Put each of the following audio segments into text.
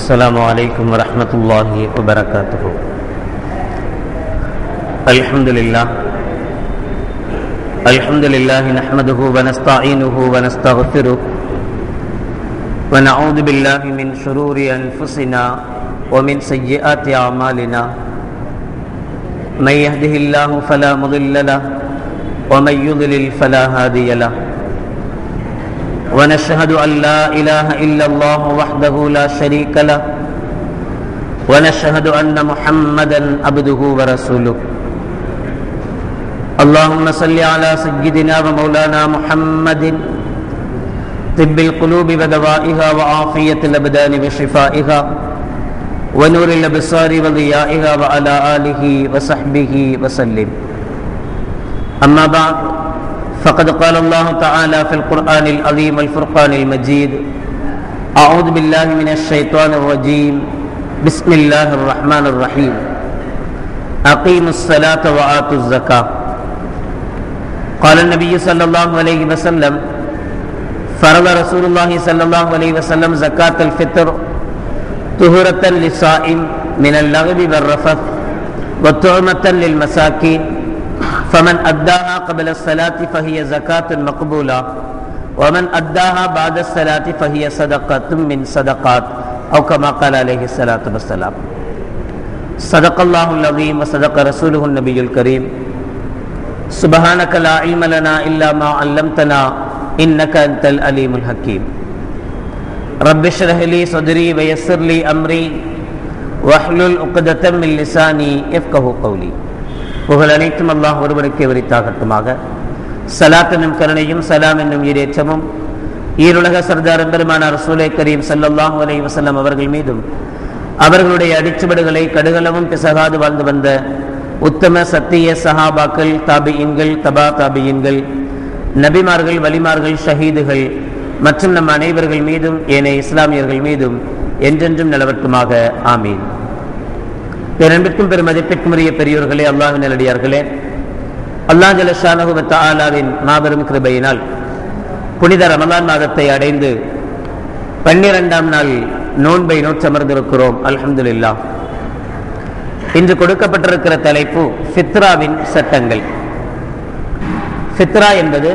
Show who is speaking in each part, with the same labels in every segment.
Speaker 1: السلام عليكم ورحمة الله وبركاته الحمد لله الحمد لله نحمده ونستعينه ونستغفره ونعوذ بالله من شرور أنفسنا ومن سيئات أعمالنا من يهده الله فلا مضل له ومن يضلل فلا هادي له ونشهد أن لا إله إلا الله وحده لا شريك له ونشهد أن محمدا عبده ورسوله اللهم صل على سيدنا ومولانا محمد طب القلوب ودوائها وعافية الأبدان وشفائها ونور الأبصار وضيائها وعلى آله وصحبه وسلم أما بعد فقد قال الله تعالى في القرآن العظيم الفرقان المجيد أعوذ بالله من الشيطان الرجيم بسم الله الرحمن الرحيم أقيموا الصلاة وآتوا الزكاة قال النبي صلى الله عليه وسلم فرض رسول الله صلى الله عليه وسلم زكاة الفطر طهرة للصائم من اللغو والرفث وطعمة للمساكين فمن أداها قبل الصلاة فهي زكاة مقبولة ومن أداها بعد الصلاة فهي صدقة من صدقات أو كما قال عليه الصلاة والسلام صدق الله العظيم وصدق رسوله النبي الكريم سبحانك لا علم لنا إلا ما علمتنا إنك أنت العليم الحكيم رب اشرح لي صدري ويسر لي أمري واحلل عقدة من لساني يفقه قولي புகழ் அனைத்தும் அல்லாஹ் ஒருவருக்கே வரித்தாகட்டுமாக சலாத் என்னும் கருணையும் சலாம் என்னும் ஈரேற்றமும் ஈருலக சர்தார் பெருமான ரசூலை கரீம் சல்லல்லாஹு அலை வசல்லம் அவர்கள் மீதும் அவர்களுடைய அடிச்சுவடுகளை கடுகளவும் பிசகாது வாழ்ந்து வந்த உத்தம சத்திய சஹாபாக்கள் தாபியின்கள் தபா தாபியின்கள் நபிமார்கள் வலிமார்கள் ஷஹீதுகள் மற்றும் நம் அனைவர்கள் மீதும் ஏனைய இஸ்லாமியர்கள் மீதும் என்றென்றும் நிலவட்டுமாக ஆமீன் பேரன்பிற்கும் பெருமதிப்பிற்கும் உரிய பெரியோர்களே அல்லாஹின் நல்லடியார்களே அல்லா ஜலஷானகுமத்த ஆலாவின் மாபெரும் கிருபையினால் புனித ரமலான் மாதத்தை அடைந்து பன்னிரெண்டாம் நாள் நோன்பை நோற்றமர்ந்திருக்கிறோம் அல்ஹம்துலில்லா இன்று கொடுக்கப்பட்டிருக்கிற தலைப்பு ஃபித்ராவின் சட்டங்கள் ஃபித்ரா என்பது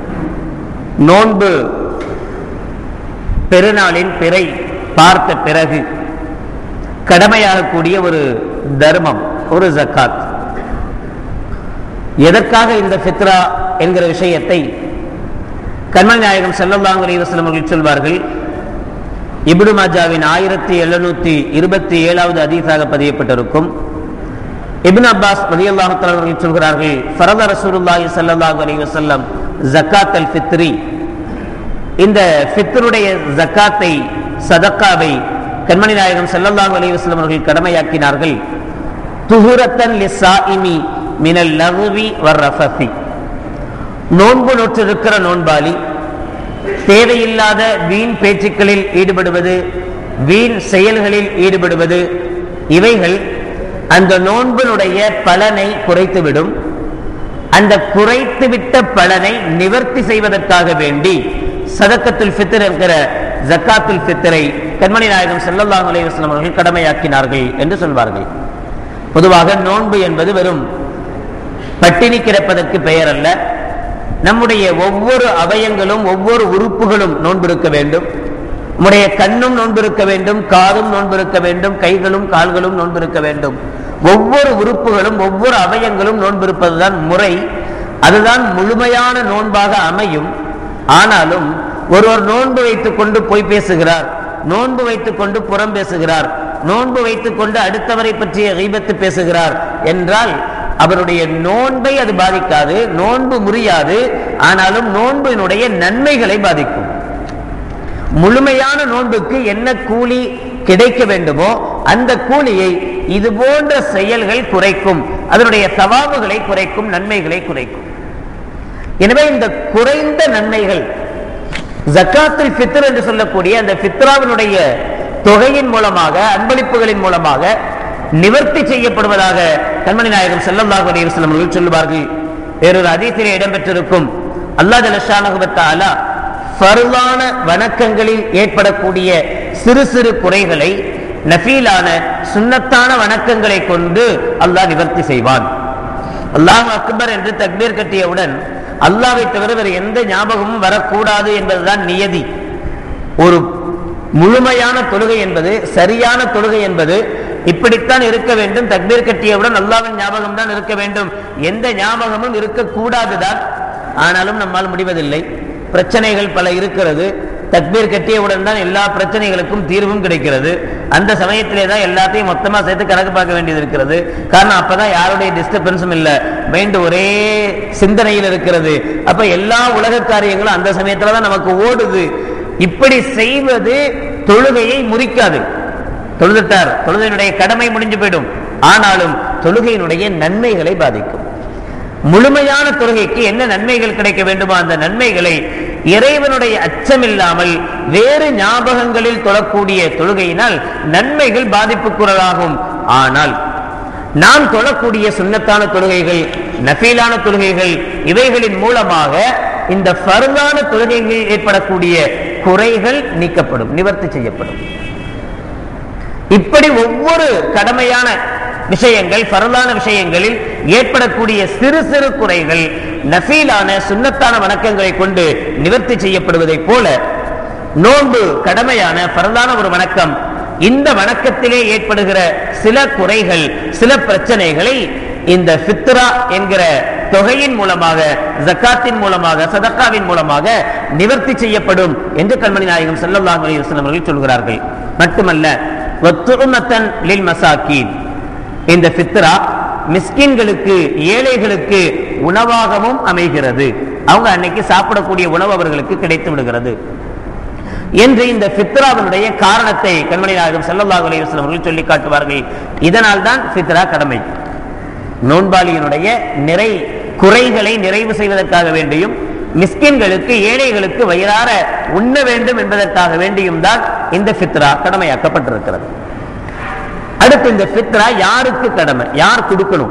Speaker 1: நோன்பு பெருநாளின் பிறை பார்த்த பிறகு கடமையாகக்கூடிய ஒரு தர்மம் ஒரு ஜக்காத் எதற்காக இந்த ஃபித்ரா என்கிற விஷயத்தை கண்மல் நாயகம் செல்லல்லாங் அலிவசலம் அவர்கள் சொல்வார்கள் இப்டு மாஜாவின் ஆயிரத்தி எழுநூத்தி இருபத்தி ஏழாவது அதீசாக பதியப்பட்டிருக்கும் இபின் அப்பாஸ் பதியல்லாஹு அவர்கள் சொல்கிறார்கள் ஃபரத ரசூலுல்லாஹி ஸல்லல்லாஹு அலைஹி வஸல்லம் ஜக்காத் அல் ஃபித்ரி இந்த ஃபித்ருடைய ஜக்காத்தை சதக்காவை கண்மணி நாயகம் செல்லல்லாஹு அலைஹி வஸல்லம் அவர்கள் கடமையாக்கினார்கள் துஹுரத்தன் லிஸ்ஸாயிமி மினல் லகுவி வர்ரஃபி நோன்பு நோற்றிருக்கிற நோன்பாளி தேவையில்லாத வீண் பேச்சுக்களில் ஈடுபடுவது வீண் செயல்களில் ஈடுபடுவது இவைகள் அந்த நோன்பினுடைய பலனை குறைத்துவிடும் அந்த குறைத்துவிட்ட பலனை நிவர்த்தி செய்வதற்காக வேண்டி சதக்கத்துல் ஃபித்ர் என்கிற ஜக்காத்துல் ஃபித்ரை கண்மணி நாயகம் செல்லல்லாஹ் அலைவாஸ்லம் அவர்கள் கடமையாக்கினார்கள் என்று சொல்வார்கள் பொதுவாக நோன்பு என்பது வெறும் பட்டினி கிடப்பதற்கு பெயர் அல்ல நம்முடைய ஒவ்வொரு அவயங்களும் ஒவ்வொரு உறுப்புகளும் நோன்பிருக்க வேண்டும் நம்முடைய கண்ணும் நோன்பிருக்க வேண்டும் காதும் நோன்பிருக்க வேண்டும் கைகளும் கால்களும் நோன்பிருக்க வேண்டும் ஒவ்வொரு உறுப்புகளும் ஒவ்வொரு அவயங்களும் நோன்பிருப்பதுதான் முறை அதுதான் முழுமையான நோன்பாக அமையும் ஆனாலும் ஒருவர் நோன்பு வைத்துக் கொண்டு போய் பேசுகிறார் நோன்பு வைத்துக் கொண்டு புறம் பேசுகிறார் நோன்பு வைத்துக் கொண்டு அடுத்தவரை பற்றிய கைபத்து பேசுகிறார் என்றால் அவருடைய நோன்பை அது பாதிக்காது நோன்பு முறியாது ஆனாலும் நோன்பினுடைய நன்மைகளை பாதிக்கும் முழுமையான நோன்புக்கு என்ன கூலி கிடைக்க வேண்டுமோ அந்த கூலியை இது போன்ற செயல்கள் குறைக்கும் அதனுடைய சவாபுகளை குறைக்கும் நன்மைகளை குறைக்கும் எனவே இந்த குறைந்த நன்மைகள் ஜக்காத்துல் ஃபித்ர் என்று சொல்லக்கூடிய அந்த ஃபித்ராவினுடைய தொகையின் மூலமாக அன்பளிப்புகளின் மூலமாக நிவர்த்தி செய்யப்படுவதாக கண்மணி நாயகம் செல்லல்லாஹு அலைஹி வஸல்லம் அவர்கள் சொல்லுவார்கள் வேறொரு அதீசிலே இடம்பெற்றிருக்கும் அல்லாஹ் ஜலஷானகுபத்த அலா ஃபர்லான வணக்கங்களில் ஏற்படக்கூடிய சிறு சிறு குறைகளை நஃபீலான சுன்னத்தான வணக்கங்களை கொண்டு அல்லாஹ் நிவர்த்தி செய்வான் அல்லாஹ் அக்பர் என்று தக்பீர் கட்டியவுடன் அல்லாவை தவிர வேறு எந்த ஞாபகமும் வரக்கூடாது என்பதுதான் நியதி ஒரு முழுமையான தொழுகை என்பது சரியான தொழுகை என்பது இப்படித்தான் இருக்க வேண்டும் தக்பீர் கட்டியவுடன் அல்லாவின் ஞாபகம் தான் இருக்க வேண்டும் எந்த ஞாபகமும் இருக்கக்கூடாதுதான் ஆனாலும் நம்மால் முடிவதில்லை பிரச்சனைகள் பல இருக்கிறது தக்பீர் கட்டியவுடன் தான் எல்லா பிரச்சனைகளுக்கும் தீர்வும் கிடைக்கிறது அந்த சமயத்திலே தான் எல்லாத்தையும் மொத்தமா சேர்த்து கணக்கு பார்க்க வேண்டியது இருக்கிறது காரணம் அப்பதான் யாருடைய டிஸ்டர்பன்ஸும் இல்லை மைண்ட் ஒரே சிந்தனையில் இருக்கிறது அப்ப எல்லா உலக காரியங்களும் அந்த சமயத்துல தான் நமக்கு ஓடுது இப்படி செய்வது தொழுகையை முறிக்காது தொழுதுட்டார் தொழுகையினுடைய கடமை முடிஞ்சு போயிடும் ஆனாலும் தொழுகையினுடைய நன்மைகளை பாதிக்கும் முழுமையான தொழுகைக்கு என்ன நன்மைகள் கிடைக்க வேண்டுமோ அந்த நன்மைகளை இறைவனுடைய அச்சமில்லாமல் வேறு ஞாபகங்களில் தொழக்கூடிய தொழுகையினால் நன்மைகள் பாதிப்புக்குறதாகும் ஆனால் நாம் தொழக்கூடிய சுண்ணத்தான தொழுகைகள் நஃபீலான தொழுகைகள் இவைகளின் மூலமாக இந்த ஃபர்தான தொழுகைகளில் ஏற்படக்கூடிய குறைகள் நீக்கப்படும் நிவர்த்தி செய்யப்படும் இப்படி ஒவ்வொரு கடமையான விஷயங்கள் பரலான விஷயங்களில் ஏற்படக்கூடிய சிறு சிறு குறைகள் நஃபீலான சுன்னத்தான வணக்கங்களை கொண்டு நிவர்த்தி செய்யப்படுவதைப் போல நோன்பு கடமையான பரலான ஒரு வணக்கம் இந்த வணக்கத்திலே ஏற்படுகிற சில குறைகள் சில பிரச்சனைகளை இந்த ஃபித்ரா என்கிற தொகையின் மூலமாக ஜக்காத்தின் மூலமாக சதக்காவின் மூலமாக நிவர்த்தி செய்யப்படும் என்று கண்மணி நாயகம் ஸல்லல்லாஹு அலைஹி வஸல்லம் அவர்கள் சொல்கிறார்கள் மட்டுமல்ல வத்துமத்தன் லில் மசாக்கீன் இந்த ஃபித்ரா மிஸ்கின்களுக்கு ஏழைகளுக்கு உணவாகவும் அமைகிறது அவங்க அன்னைக்கு சாப்பிடக்கூடிய உணவு அவர்களுக்கு கிடைத்து விடுகிறது என்று இந்த ஃபித்ராவினுடைய காரணத்தை கண்மணி நாயகம் ஸல்லல்லாஹு அலைஹி வஸல்லம் அவர்கள் சொல்லி காட்டுவார்கள் இதனால் தான் ஃபித்ரா கடமை நோன்பாளியினுடைய நிறை குறைகளை நிறைவு செய்வதற்காக வேண்டியும் மிஸ்கின்களுக்கு ஏழைகளுக்கு வயிறார உண்ண வேண்டும் என்பதற்காக வேண்டியும் தான் இந்த ஃபித்ரா கடமையாக்கப்பட்டிருக்கிறது அடுத்து இந்த ஃபித்ரா யாருக்கு கடமை யார் கொடுக்கணும்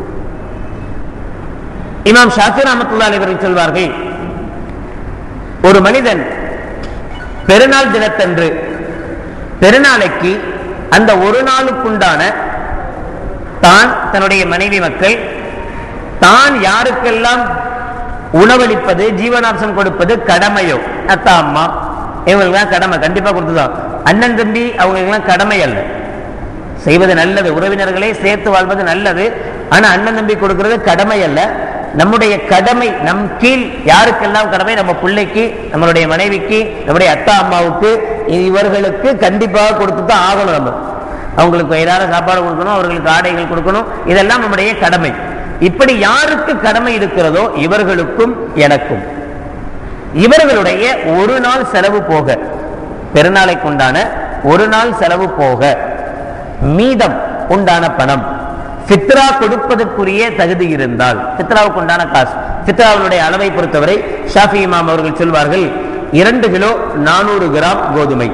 Speaker 1: இமாம் ஷாஃபி ரஹமத்துல்லா அலைவர்கள் சொல்வார்கள் ஒரு மனிதன் பெருநாள் தினத்தன்று பெருநாளைக்கு அந்த ஒரு நாளுக்குண்டான தான் தன்னுடைய மனைவி மக்கள் தான் யாருக்கெல்லாம் உணவளிப்பது ஜீவனாம்சம் கொடுப்பது கடமையோ அத்தா அம்மா இவங்களுக்கெல்லாம் கடமை கண்டிப்பா கொடுத்துதான் அண்ணன் தம்பி அவங்களுக்கெல்லாம் கடமை அல்ல செய்வது நல்லது உறவினர்களை சேர்த்து வாழ்வது நல்லது ஆனா அண்ணன் தம்பி கொடுக்கிறது கடமை அல்ல நம்முடைய கடமை நம் கீழ் யாருக்கெல்லாம் கடமை நம்ம பிள்ளைக்கு நம்மளுடைய மனைவிக்கு நம்முடைய அத்தா அம்மாவுக்கு இவர்களுக்கு கண்டிப்பாக கொடுத்து தான் ஆகணும் நம்ம அவங்களுக்கு வயிறார சாப்பாடு கொடுக்கணும் அவர்களுக்கு ஆடைகள் கொடுக்கணும் இதெல்லாம் நம்முடைய கடமை இப்படி யாருக்கு கடமை இருக்கிறதோ இவர்களுக்கும் எனக்கும் இவர்களுடைய ஒரு நாள் செலவு போக பெருநாளைக்கு உண்டான ஒரு நாள் செலவு போக மீதம் உண்டான பணம் ஃபித்ரா கொடுப்பதற்குரிய தகுதி இருந்தால் ஃபித்ராவுக்கு உண்டான காசு ஃபித்ராவுடைய அளவை பொறுத்தவரை ஷாஃபி இமாம் அவர்கள் சொல்வார்கள் இரண்டு கிலோ நானூறு கிராம் கோதுமை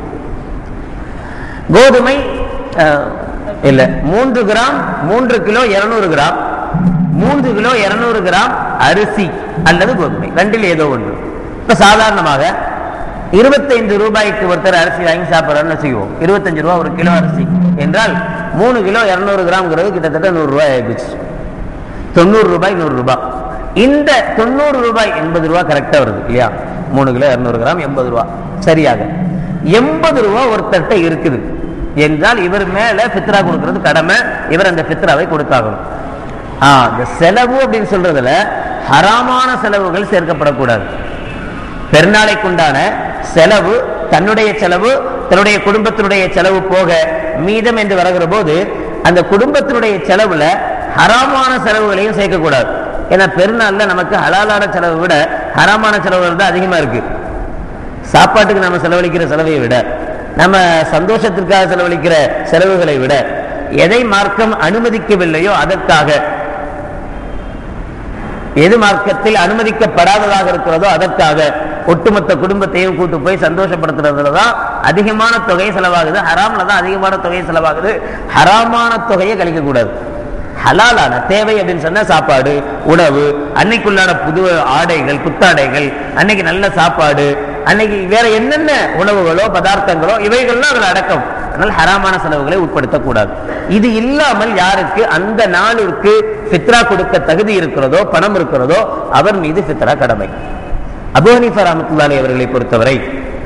Speaker 1: கோதுமை அஹ், இல்ல மூன்று கிராம் மூன்று கிலோ இருநூறு கிராம் மூன்று கிலோ இருநூறு கிராம் அரிசி அல்லது கோதுமை ரெண்டில் ஏதோ ஒன்று இப்ப சாதாரணமாக இருபத்தைந்து ரூபாய்க்கு ஒருத்தர் அரிசி வாங்கி சாப்பிட்றான்னு வச்சுக்குவோம் இருபத்தஞ்சு ரூபாய் ஒரு கிலோ அரிசி என்றால் மூணு கிலோ இருநூறு கிராம்ங்கிறது கிட்டத்தட்ட நூறு ரூபாய் ஆயிடுச்சு தொண்ணூறு ரூபாய் நூறு ரூபாய் இந்த தொண்ணூறு ரூபாய் எண்பது ரூபாய் கரெக்டா வருது இல்லையா மூணு கிலோ இருநூறு கிராம் எண்பது ரூபாய் சரியாக எண்பது ரூபாய் ஒருத்தர்கிட்ட இருக்குது என்றால் இவர் மேல ஃபித்ரா கொடுக்கிறது கடமை இவர் அந்த ஃபித்ராவை கொடுத்தாகணும் ஆ இந்த செலவு அப்படின்னு சொல்றதுல ஹராமான செலவுகள் சேர்க்கப்படக்கூடாது பெருநாளைக்குண்டான செலவு தன்னுடைய செலவு தன்னுடைய குடும்பத்தினுடைய செலவு போக மீதம் என்று வருகிற போது அந்த குடும்பத்தினுடைய செலவுல ஹராமான செலவுகளையும் சேர்க்கக்கூடாது ஏன்னா பெருநாள்ல நமக்கு ஹலாலான செலவை விட ஹராமான செலவுகள் தான் அதிகமா இருக்கு சாப்பாட்டுக்கு நம்ம செலவழிக்கிற செலவை விட நம்ம சந்தோஷத்திற்காக செலவழிக்கிற செலவுகளை விட எதை மார்க்கம் அனுமதிக்கவில்லையோ அதற்காக எது மார்க்கத்தில் அனுமதிக்கப்படாததாக இருக்கிறதோ அதற்காக ஒட்டுமொத்த குடும்பத்தையும் கூட்டு போய் சந்தோஷப்படுத்துறதுல தான் அதிகமான தொகை செலவாகுது ஹராம்ல தான் அதிகமான தொகை செலவாகுது ஹராமான தொகையை கழிக்க கூடாது ஹலாலான தேவை அப்படின்னு சொன்னா சாப்பாடு உணவு அன்னைக்குள்ளான புது ஆடைகள் புத்தாடைகள் அன்னைக்கு நல்ல சாப்பாடு அன்னைக்கு வேற என்னென்ன உணவுகளோ பதார்த்தங்களோ இவைகள்லாம் அதுல அடக்கம் அதனால் ஹராமான செலவுகளை உட்படுத்தக்கூடாது இது இல்லாமல் யாருக்கு அந்த நாளிற்கு ஃபித்ரா கொடுக்க தகுதி இருக்கிறதோ பணம் இருக்கிறதோ அவர் மீது ஃபித்ரா கடமை அபு ஹனீஃபா ரஹ்மத்துல்லாஹி அவர்களை பொறுத்தவரை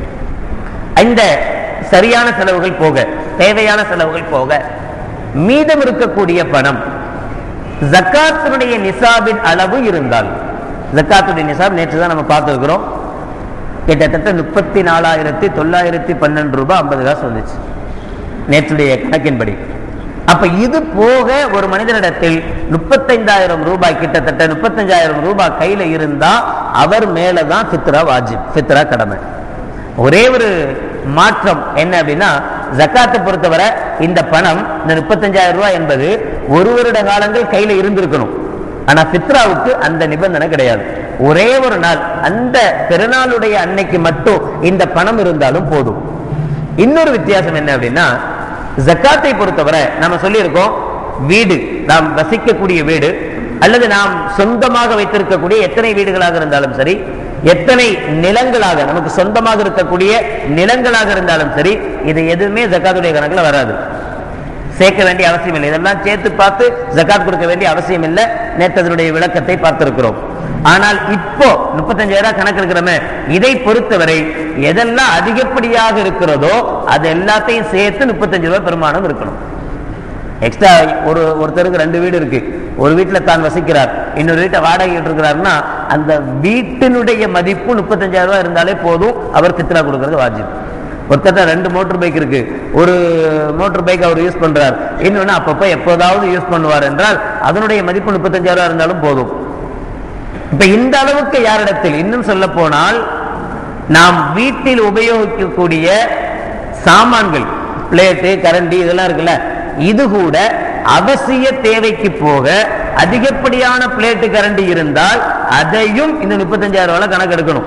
Speaker 1: இந்த சரியான செலவுகள் போக தேவையான செலவுகள் போக மீதம் இருக்கக்கூடிய பணம் ஜக்காத்தினுடைய நிசாபின் அளவு இருந்தால் ஜக்காத்துடைய நிசாப் நேற்று தான் நம்ம பார்த்துருக்கிறோம் கிட்டத்தட்ட முப்பத்தி நாலாயிரத்தி தொள்ளாயிரத்தி பன்னெண்டு ரூபாய் ஐம்பது காசு வந்துச்சு நேற்றுடைய கணக்கின்படி அப்ப இது போக ஒரு மனிதனிடத்தில் முப்பத்தைந்தாயிரம் ரூபாய் கிட்டத்தட்ட முப்பத்தஞ்சாயிரம் ரூபாய் கையில இருந்தா அவர் மேலதான் ஃபித்ரா வாஜிப் ஃபித்ரா கடமை ஒரே ஒரு மாற்றம் என்ன அப்படின்னா ஜக்காத்தை பொறுத்தவரை இந்த பணம் இந்த முப்பத்தஞ்சாயிரம் ரூபாய் என்பது ஒரு வருட காலங்கள் கையில இருந்திருக்கணும் ஆனா ஃபித்ராவுக்கு அந்த நிபந்தனை கிடையாது ஒரே ஒரு நாள் அந்த பெருநாளுடைய அன்னைக்கு மட்டும் இந்த பணம் இருந்தாலும் போதும் இன்னொரு வித்தியாசம் என்ன அப்படின்னா ஜக்காத்தை பொறுத்தவரை நம்ம சொல்லியிருக்கோம் வீடு நாம் வசிக்கக்கூடிய வீடு அல்லது நாம் சொந்தமாக வைத்திருக்கக்கூடிய எத்தனை வீடுகளாக இருந்தாலும் சரி எத்தனை நிலங்களாக நமக்கு சொந்தமாக இருக்கக்கூடிய நிலங்களாக இருந்தாலும் சரி இது எதுவுமே ஜக்காத்துடைய கணக்குல வராது சேர்க்க வேண்டிய அவசியம் இல்லை இதெல்லாம் சேர்த்து பார்த்து ஜக்காத் கொடுக்க வேண்டிய அவசியம் இல்லை நேற்று அதனுடைய விளக்கத்தை பார்த்திருக்கிறோம் ஆனால் இப்போ முப்பத்தஞ்சாயிரம் கணக்கு இருக்கிறோமே இதை பொறுத்தவரை எதெல்லாம் அதிகப்படியாக இருக்கிறதோ அது எல்லாத்தையும் சேர்த்து முப்பத்தஞ்சு ரூபாய் பெருமானம் இருக்கணும் எக்ஸ்ட்ரா ஒரு ஒருத்தருக்கு ரெண்டு வீடு இருக்கு ஒரு வீட்டில் தான் வசிக்கிறார் இன்னொரு வீட்டை வாடகை இருக்கிறாருன்னா அந்த வீட்டினுடைய மதிப்பு முப்பத்தஞ்சாயிரம் ரூபாய் இருந்தாலே போதும் அவர் பித்ரா கொடுக்கறது வாஜிப் ஒருத்தட்ட ரெண்டு மோட்டர் பைக் இருக்கு ஒரு மோட்டர் பைக் அவர் யூஸ் பண்றார் இன்னொன்னு அப்பப்ப எப்போதாவது யூஸ் பண்ணுவார் என்றால் அதனுடைய மதிப்பு முப்பத்தஞ்சாயிரம் ரூபாய் இருந்தாலும் போதும் இப்ப இந்த அளவுக்கு யாரிடத்தில் இன்னும் சொல்ல போனால் நாம் வீட்டில் உபயோகிக்கக்கூடிய சாமான்கள் பிளேட்டு கரண்டி இதெல்லாம் இருக்குல்ல இது கூட அவசிய தேவைக்கு போக அதிகப்படியான பிளேட்டு கரண்டி இருந்தால் அதையும் இந்த முப்பத்தஞ்சாயிரம் ரூபாய் கணக்கு எடுக்கணும்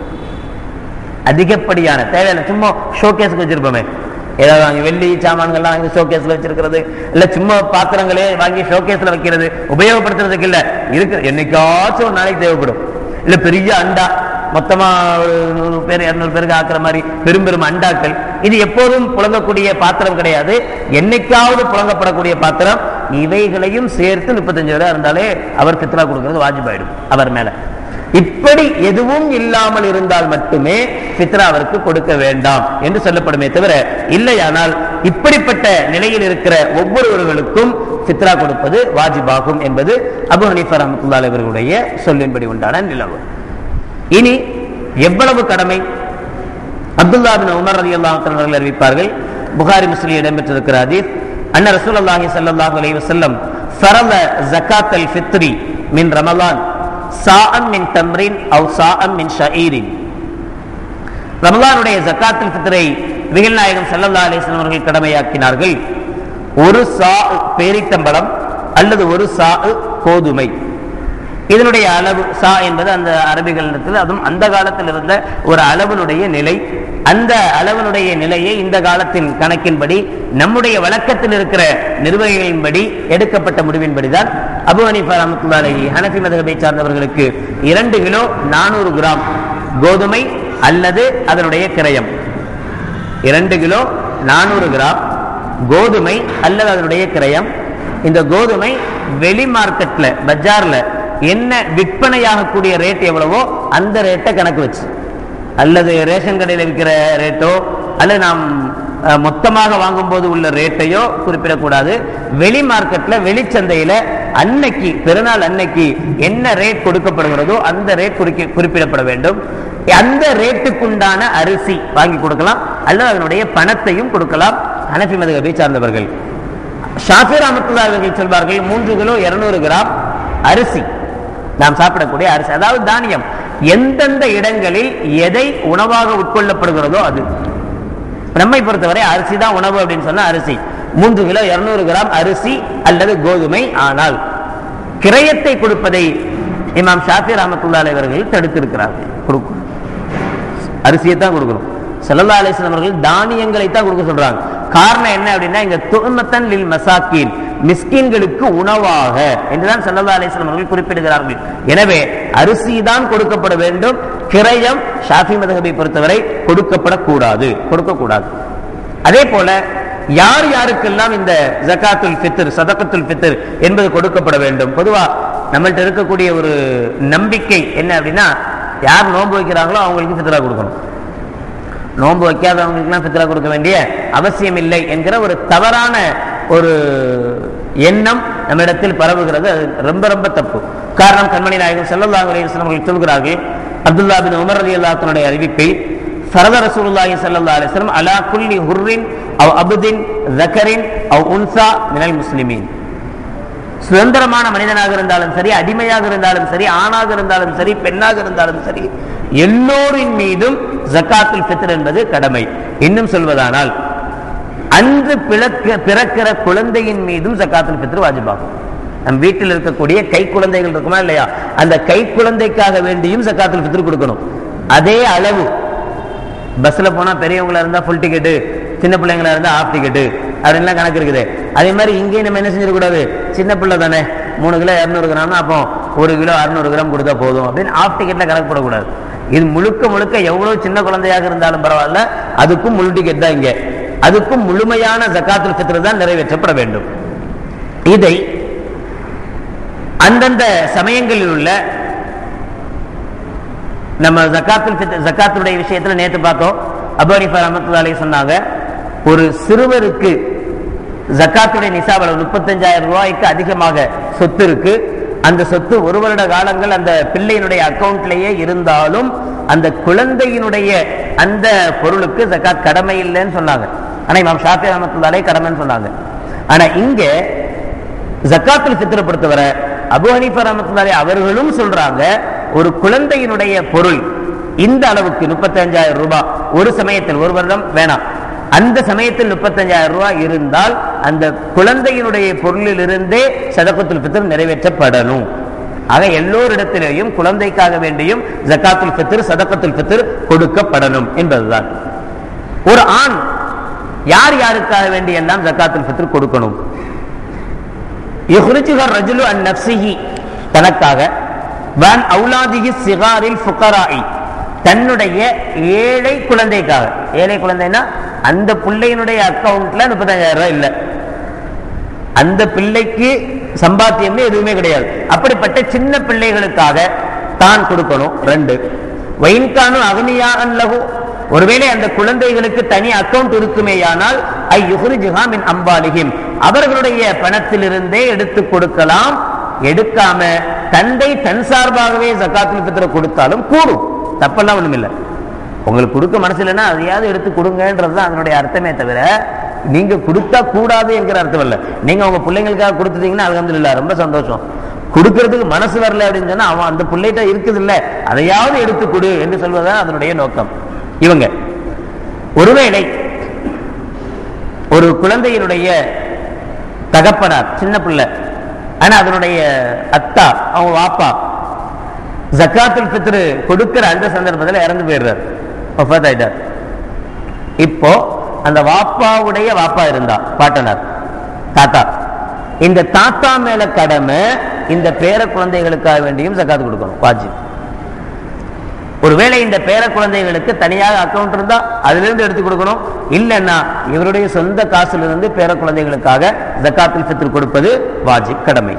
Speaker 1: அதிகப்படியான தேவையில்லை சும்மா ஷோகேஸ்க்கு வச்சிருப்போமே ஏதாவது வாங்கி வெள்ளி சாமான்கள்லாம் வாங்கி ஷோகேஸ்ல வச்சிருக்கிறது இல்ல சும்மா பாத்திரங்களே வாங்கி ஷோகேஸ்ல வைக்கிறது உபயோகப்படுத்துறதுக்கு இல்ல இருக்கு என்னைக்காச்சும் ஒரு நாளைக்கு தேவைப்படும் இல்ல பெரிய அண்டா மொத்தமா ஒரு நூறு பேர் இருநூறு பேருக்கு ஆக்குற மாதிரி பெரும் பெரும் அண்டாக்கள் இது எப்போதும் புழங்கக்கூடிய பாத்திரம் கிடையாது என்னைக்காவது புழங்கப்படக்கூடிய பாத்திரம் இவைகளையும் சேர்த்து முப்பத்தஞ்சு ரூபாய் இருந்தாலே அவர் பித்ரா கொடுக்கிறது வாஜிபாயிடும் அவர் மேல இப்படி எதுவும் இல்லாமல் இருந்தால் மட்டுமே பித்ரா அவருக்கு கொடுக்க வேண்டாம் என்று சொல்லப்படுமே தவிர இல்லையானால் இப்படிப்பட்ட நிலையில் இருக்கிற ஒவ்வொருவர்களுக்கும் பித்ரா கொடுப்பது வாஜிபாகும் என்பது அபு ஹனீஃபா ரஹமத்துல்லாஹி அவர்களுடைய சொல்லின்படி உண்டான நிலவு இனி எவ்வளவு கடமை அப்துல்லா பின் உமர் ரலியல்லாஹு அன்ஹு அவர்கள் அறிவிப்பார்கள் புகாரி முஸ்லிம் இடம்பெற்றிருக்கிற ஹதீஸ் அன்ன ரசூலுல்லாஹி ஸல்லல்லாஹு அலைஹி வஸல்லம் ஃபரத ஜகாத்தல் ஃபித்ரி மின் ரமலான் சாஅன் மின் தம்ரின் அவு சாஅன் மின் ஷஈரின் ரமலானுடைய ஜக்காத்துல் ஃபித்ரை விகல் நாயகம் ஸல்லல்லாஹு அலைஹி வஸல்லம் அவர்கள் கடமையாக்கினார்கள் ஒரு சா பேரித்தம்பழம் அல்லது ஒரு சா கோதுமை இதனுடைய அளவு சா என்பது அந்த அரபிகளிடத்தில் அதுவும் அந்த காலத்தில் இருந்த ஒரு அளவினுடைய நிலை அந்த அளவினுடைய நிலையை இந்த காலத்தின் கணக்கின்படி நம்முடைய வழக்கத்தில் இருக்கிற நிர்வகிகளின்படி எடுக்கப்பட்ட முடிவின்படிதான் அபு ஹனீஃபா ரஹமத்துல்லாஹி அலைஹி ஹனஃபி மதகபை சார்ந்தவர்களுக்கு இரண்டு கிலோ நானூறு கிராம் கோதுமை அல்லது அதனுடைய கிரயம் இரண்டு கிலோ நானூறு கிராம் கோதுமை அல்லது அதனுடைய கிரயம் இந்த கோதுமை வெளி மார்க்கெட்ல பஜார்ல என்ன விற்பனையாகக்கூடிய ரேட் எவ்வளவோ அந்த ரேட்டை கணக்கு வச்சு அல்லது ரேஷன் கடையில் விற்கிற ரேட்டோ அல்லது நாம் அஹ், மொத்தமாக வாங்கும்போது உள்ள ரேட்டையோ குறிப்பிடக்கூடாது வெளி மார்க்கெட்ல வெளிச்சந்தையில அன்னைக்கு பெருநாள் அன்னைக்கு என்ன ரேட் கொடுக்கப்படுகிறதோ அந்த ரேட் குறிக்க குறிப்பிடப்பட வேண்டும் அந்த ரேட்டுக்குண்டான அரிசி வாங்கி கொடுக்கலாம் அல்லது அதனுடைய பணத்தையும் கொடுக்கலாம் ஹனஃபி மதுகபை சார்ந்தவர்கள் ஷாஃபி ரஹமத்துல்லாஹி அவர்கள் சொல்வார்கள் மூன்று கிலோ இருநூறு கிராம் அரிசி நாம் சாப்பிடக்கூடிய அரிசி அதாவது தானியம் எந்தெந்த இடங்களில் எதை உணவாக உட்கொள்ளப்படுகிறதோ அது நம்மை பொறுத்தவரை அரிசி தான் உணவு அப்படின்னு சொன்னா அரிசி மூன்று கிலோ இருநூறு கிராம் அரிசி அல்லது கோதுமை ஆனால் கிரயத்தை கொடுப்பதை இமாம் ஷாஃபி ரஹமத்துல்லாஹி அவர்கள் தடுத்திருக்கிறார்கள் கொடுக்கணும் அரிசியை தான் கொடுக்கணும் ஸல்லல்லாஹு அலைஹி வஸல்லம் அவர்கள் தானியங்களை தான் கொடுக்க சொல்றாங்க காரணம் என்ன அப்படின்னா இங்க துஹ்மத்தன் லில் மசாக்கீன் மிஸ்கின்களுக்கு உணவாக என்றுதான் ஸல்லல்லாஹு அலைஹி வஸல்லம் அவர்கள் குறிப்பிடுகிறார்கள் எனவே அரிசி தான் கொடுக்கப்பட வேண்டும் கிரயம் ஷாஃபி மதகபை பொறுத்தவரை கொடுக்கப்படக்கூடாது கொடுக்கக்கூடாது அதே போல யார் யாருக்கெல்லாம் இந்த ஜகாத்துல் ஃபித்ர் சதகத்துல் ஃபித்ர் என்பது கொடுக்கப்பட வேண்டும் பொதுவா நம்மள்ட்ட இருக்கக்கூடிய ஒரு நம்பிக்கை என்ன அப்படின்னா யார் நோன்பு வைக்கிறாங்களோ அவங்களுக்கு ஃபித்ரா கொடுக்கணும் நோன்பு வைக்காதவங்களுக்குலாம் ஃபித்ரா கொடுக்க வேண்டிய அவசியம் இல்லை என்கிற ஒரு தவறான ஒரு எண்ணம் நம்மிடத்தில் பரவுகிறது அது ரொம்ப ரொம்ப தப்பு காரணம் கண்மணி நாயகம் ஸல்லல்லாஹு அலைஹி வஸல்லம் அவர்கள் சொல்கிறார்கள் அப்துல்லா பின் உமர் ரலியல்லாஹு அறிவிப்பில் ஃபரத ரசூலுல்லாஹி ஸல்லல்லாஹு அலைஹி வஸல்லம் அலா குல்லி ஹுர்ரின் அவ் அப்தின் ذكرின் அவ் உன்சா மினல் முஸ்லிமீன் சுதந்திரமான மனிதனாக இருந்தாலும் சரி அடிமையாக இருந்தாலும் சரி ஆணாக இருந்தாலும் சரி பெண்ணாக இருந்தாலும் சரி எல்லோரின் மீதும் ஜக்காத்துல் ஃபித்ர் என்பது கடமை இன்னும் சொல்வதானால் அன்று பிறக்க பிறக்கிற குழந்தையின் மீதும் ஜக்காத்துல் ஃபித்ர் வாஜிபாகும் நம் வீட்டில் இருக்கக்கூடிய கை குழந்தைகள் இருக்குமா இல்லையா அந்த கை குழந்தைக்காக வேண்டியும் ஜக்காத்துல் ஃபித்ர் கொடுக்கணும் அதே அளவு பஸ்ல போனா பெரியவங்களா இருந்தா ஃபுல் டிக்கெட்டு சின்ன பிள்ளைங்களா இருந்தா ஆஃப் டிக்கெட்டு அப்படின்லாம் கணக்கு இருக்குது அதே மாதிரி இங்கேயும் நம்ம என்ன செஞ்சிடக்கூடாது சின்ன பிள்ளை தானே மூணு கிலோ இரநூறு கிராம்னா அப்போ ஒரு கிலோ அறுநூறு கிராம் கொடுத்தா போதும் அப்படின்னு ஆஃப் டிக்கெட்ல கணக்கு போடக்கூடாது இது முழுக்க முழுக்க எவ்வளவு சின்ன குழந்தையாக இருந்தாலும் பரவாயில்ல அதுக்கும் முழு டிக்கெட் தான் இங்க அதுக்கும் முழுமையான ஜக்காத்துல் ஃபித்ர் தான் நிறைவேற்றப்பட வேண்டும் இதை அந்தந்த சமயங்களில் உள்ள நம்ம ஜக்காத்துல் ஃபித்ர் ஜக்காத்துடைய விஷயத்துல நேத்து பார்த்தோம் அபு ஹனீஃபா ரஹ்மத்துல்லாஹி அலைஹி சொன்னாங்க ஒரு சிறுவருக்கு ஜக்காத்துடைய நிசாப் அளவு முப்பத்தஞ்சாயிரம் ரூபாய்க்கு அதிகமாக சொத்து இருக்கு அந்த சொத்து ஒரு வருட காலங்கள் அந்த பிள்ளையினுடைய அக்கவுண்ட்லயே இருந்தாலும் அந்த குழந்தையினுடைய அந்த பொருளுக்கு ஜக்காத் கடமை இல்லைன்னு சொன்னாங்க ஆனா இமாம் ஷாஃபி ரஹமத்துல்லாலே கடமைன்னு சொன்னாங்க ஆனா இங்க ஜக்காத்துல் ஃபித்ரை பொறுத்தவரை அபு ஹனீஃபா ரஹமத்துல்லாலே அவர்களும் சொல்றாங்க ஒரு குழந்தையினுடைய பொருள் இந்த அளவுக்கு முப்பத்தஞ்சாயிரம் ரூபாய் ஒரு சமயத்தில் ஒரு வருடம் வேணாம் அந்த சமயத்தில் முப்பத்தஞ்சாயிரம் ரூபாய் இருந்தால் அந்த குழந்தையினுடைய பொருளிலிருந்தே சதகத்துல் ஃபித்ர் நிறைவேற்றப்படணும் ஆக எல்லோரிடத்திலேயும் குழந்தைக்காக வேண்டியும் ஜக்காத்துல் ஃபித்ர் சதகத்துல் ஃபித்ர் கொடுக்கப்படணும் என்பதுதான் ஒரு ஆண் யார் யாருக்காக வேண்டி எல்லாம் ஜக்காத்துல் ஃபித்ர் கொடுக்கணும் யுஹ்ரிஜுஹர் ரஜுலு அன் நஃப்ஸிஹி தனக்காக வன் அவுலாதிஹி சிகாரில் ஃபுகராஇ தன்னுடைய ஏழை குழந்தைக்காக ஏழை குழந்தைன்னா அந்த பிள்ளையினுடைய அக்கவுண்ட்ல முப்பத்தஞ்சாயிரம் ரூபாய் இல்லை அந்த பிள்ளைக்கு சம்பாத்தியமே எதுவுமே கிடையாது அப்படிப்பட்ட சின்ன பிள்ளைகளுக்காக தான் கொடுக்கணும் ரெண்டு வைன்கானும் அகனியா அல்லகு ஒருவேளை அந்த குழந்தைகளுக்கு தனி அக்கவுண்ட் இருக்குமேயானால் ஐ யுஹ்ரிஜுஹாமின் அம்பாலிஹிம் அவர்களுடைய பணத்திலிருந்தே எடுத்து கொடுக்கலாம் எடுக்காம தந்தை தன் சார்பாகவே ஜக்காத்துல் ஃபித்ர கொடுத்தாலும் கூடும் தப்பெல்லாம் ஒண்ணும் இல்லை உங்களுக்கு கொடுக்க மனசு இல்லைன்னா அதையாவது எடுத்து கொடுங்கன்றது தான் அதனுடைய அர்த்தமே தவிர நீங்க கொடுத்தா கூடாது என்கிற அர்த்தம் இல்லை நீங்க உங்க பிள்ளைங்களுக்காக கொடுத்துட்டீங்கன்னா அல்ஹம்துலில்லாஹ் ரொம்ப சந்தோஷம் கொடுக்கறதுக்கு மனசு வரல அப்படின்னு சொன்னா அவன் அந்த பிள்ளைகிட்ட இருக்குது இல்ல அதையாவது எடுத்து கொடு என்று சொல்வதுதான் அதனுடைய நோக்கம் இவங்க ஒருவேளை ஒரு குழந்தையினுடைய தகப்பனார் சின்ன பிள்ளை ஆனா அதனுடைய அத்தா அவங்க வாப்பா ஜக்காத்துல் ஃபித்ரு கொடுக்கிற அந்த சந்தர்ப்பத்தில் இறந்து போயிடுறார் ஒஃபத் ஆயிட்டார் இப்போ அந்த வாப்பாவுடைய வாப்பா இருந்தா பாட்டனார் தாத்தா இந்த தாத்தா மேல கடமை இந்த பேர குழந்தைகளுக்காக வேண்டியும் ஜக்காத் கொடுக்கணும் வாஜிப் ஒருவேளை இந்த பேர குழந்தைகளுக்கு தனியாக அக்கவுண்ட் இருந்தா அதுல இருந்து எடுத்து கொடுக்கணும் இல்லைன்னா இவருடைய சொந்த காசுல இருந்து பேர குழந்தைகளுக்காக ஜக்காத்துல் ஃபித்ர் கொடுப்பது வாஜிப் கடமை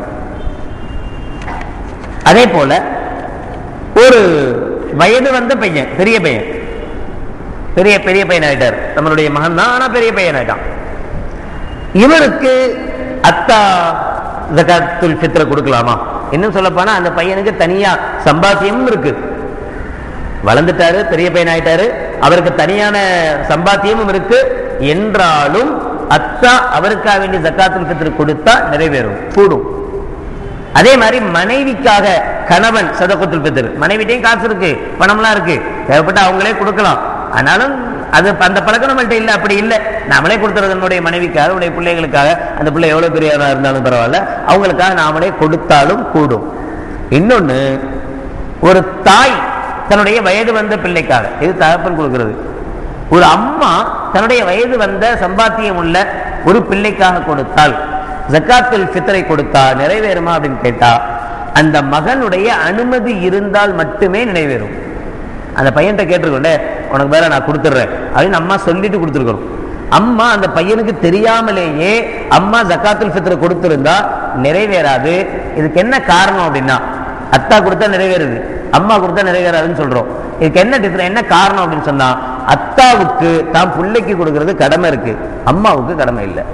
Speaker 1: அதே போல ஒரு வயது வந்த பையன் பெரிய பையன் பெரிய பெரிய பையன் ஆயிட்டார் நம்மளுடைய மகன் தான் ஆனா பெரிய பையன் ஆயிட்டான் இவருக்கு அத்தா ஜகாத்துல் ஃபித்ர கொடுக்கலாமா இன்னும் சொல்ல போனா அந்த பையனுக்கு தனியா சம்பாத்தியமும் இருக்கு வளர்ந்துட்டாரு பெரிய பையன் ஆயிட்டாரு அவருக்கு தனியான சம்பாத்தியமும் இருக்கு என்றாலும் அத்தா அவருக்காக வேண்டிய ஜக்காத்துல் ஃபித்ர் கொடுத்தா நிறைவேறும் கூடும் அதே மாதிரி மனைவிக்காக கணவன் சதகத்துல் ஃபித்ர் மனைவிட்டையும் காசு இருக்கு பணம்லாம் இருக்கு தேவைப்பட்ட அவங்களே கொடுக்கலாம் ஆனாலும் அது அந்த பழக்கம் நம்மள்ட்ட இல்லை அப்படி இல்லை நாமளே கொடுத்துறது நம்முடைய மனைவிக்காக நம்முடைய பிள்ளைகளுக்காக அந்த பிள்ளை எவ்வளவு பெரியவரா இருந்தாலும் பரவாயில்ல அவங்களுக்காக நாமளே கொடுத்தாலும் கூடும் இன்னொன்னு ஒரு தாய் தன்னுடைய வயது வந்த பிள்ளைக்காக இது தகப்பன் கொடுக்கிறது ஒரு அம்மா தன்னுடைய வயது வந்த சம்பாத்தியம் உள்ள ஒரு பிள்ளைக்காக கொடுத்தால் ஜக்காத்துல் ஃபித்ரை கொடுத்தா நிறைவேறுமா அப்படின்னு கேட்டா அந்த மகனுடைய அனுமதி இருந்தால் மட்டுமே நிறைவேறும் அந்த பையன்கிட்ட கேட்டிருக்கோண்டே உனக்கு வேற நான் கொடுத்துட்றேன் அப்படின்னு அம்மா சொல்லிட்டு கொடுத்துருக்கணும் அம்மா அந்த பையனுக்கு தெரியாமலேயே அம்மா ஜக்காத்துல் ஃபித்ர் கொடுத்திருந்தா நிறைவேறாது இதுக்கு என்ன காரணம் அப்படின்னா அத்தா கொடுத்தா நிறைவேறுது அம்மா கொடுத்தா நிறைவேறாதுன்னு சொல்றோம் இதுக்கு என்ன டிஃபரன் என்ன காரணம் அப்படின்னு சொன்னா அத்தாவுக்கு தான் பிள்ளைக்கு கொடுக்கிறது கடமை இருக்கு அம்மாவுக்கு கடமை இல்லை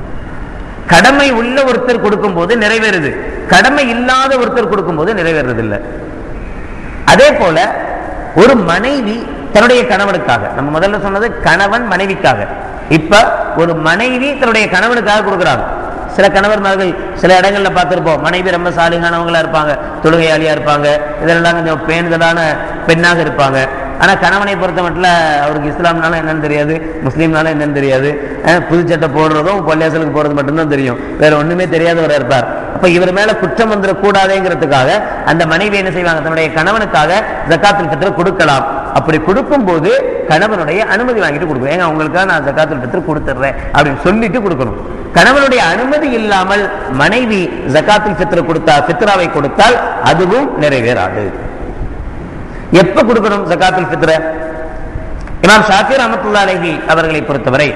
Speaker 1: கடமை உள்ள ஒருத்தர் கொடுக்கும் போது நிறைவேறுது கடமை இல்லாத ஒருத்தர் கொடுக்கும் போது நிறைவேறது இல்லை அதே போல ஒரு மனைவி தன்னுடைய கணவனுக்காக நம்ம முதல்ல சொன்னது கணவன் மனைவிக்காக இப்ப ஒரு மனைவி தன்னுடைய கணவனுக்காக கொடுக்குறாங்க சில கணவர்மார்கள் சில இடங்கள்ல பார்த்திருப்போம் மனைவி ரொம்ப சாலிகானவங்களா இருப்பாங்க தொழுகையாளியா இருப்பாங்க இதெல்லாம் கொஞ்சம் பேணுதலான பெண்ணாக இருப்பாங்க ஆனா கணவனை பொறுத்த மட்டும் அவருக்கு இஸ்லாம்னால என்னன்னு தெரியாது முஸ்லீம்னால என்னன்னு தெரியாது அஹ் புது சட்டை போடுறதும் பள்ளியாசலுக்கு போறது மட்டும்தான் தெரியும் வேற ஒண்ணுமே தெரியாதவர் இருப்பார் அப்ப இவர் மேல குற்றம் வந்துடக்கூடாதுங்கிறதுக்காக அந்த மனைவி என்ன செய்வாங்க தன்னுடைய கணவனுக்காக ஜக்காத்துல் ஃபித்ர் கொடுக்கலாம் அப்படி கொடுக்கும்போது கணவனுடைய அனுமதி வாங்கிட்டு கொடுக்கணும் ஏங்க உங்களுக்காக நான் ஜக்காத்துல் ஃபித்ர் கொடுத்துட்றேன் அப்படின்னு சொல்லிட்டு கொடுக்கணும் கணவனுடைய அனுமதி இல்லாமல் மனைவி ஜக்காத்துல் ஃபித்ர் கொடுத்தா ஃபித்ராவை கொடுத்தால் அதுவும் நிறைவேறாது எப்ப கொடுக்கணும் ஜக்காத்துல் ஃபித்ர இமாம் ஷாஃபி ரஹமத்துல்லா அலைஹி அவர்களை பொறுத்தவரை